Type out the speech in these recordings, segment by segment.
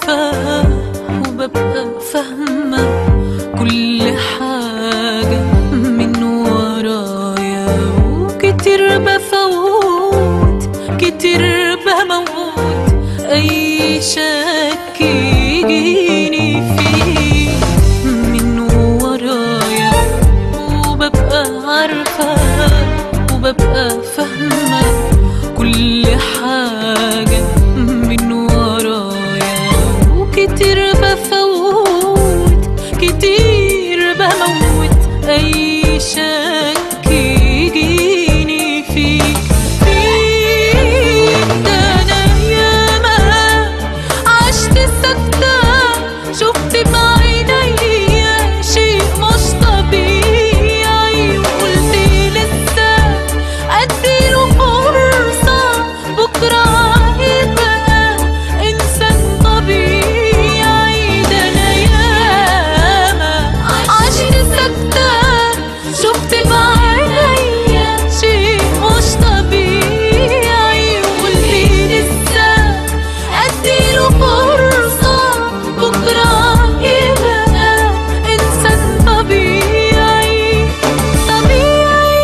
عارفة وببقى فاهمة كل حاجة من ورايا وكتير بفوت كتير بموت أي شك يجيني فيه من ورايا وببقى عارفة وببقى فاهمة كل حاجة من ورايا وكتير بفوت كتير بموت أي شك يجيني فيك فيك ده أنا ياما عشت سكتة شفت بعينيا شيء مش طبيعي وقلت لسه أديله فرصة بكرة هيبقى إنسان طبيعي ده أنا ياما عشت سكتة شفت بعينيا شيء مش طبيعي وقلت لسه أديله فرصة بكرة يبقى إنسان طبيعي طبيعي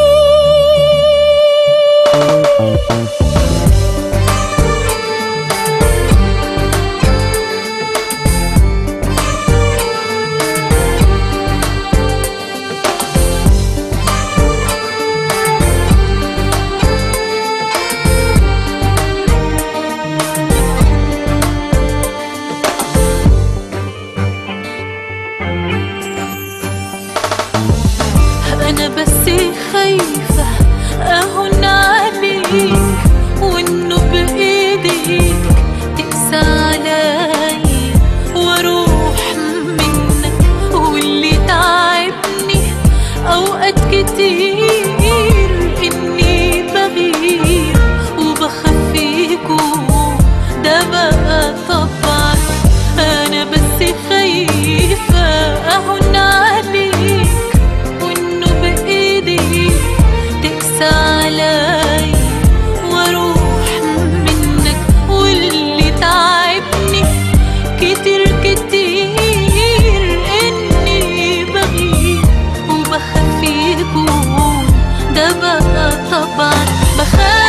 انا بس خايفة اهون عليك وانه بايديك تقسى عليا واروح منك واللي تعبني اوقات كتير اني بغير وبخاف يكون ده بقى طبعك انا بس خايفة اهون عليك وانه بايدي تقسى علي واروح منك واللي تعبني كتير كتير اني بغير وبخاف يكون ده بقى طبعا بخاف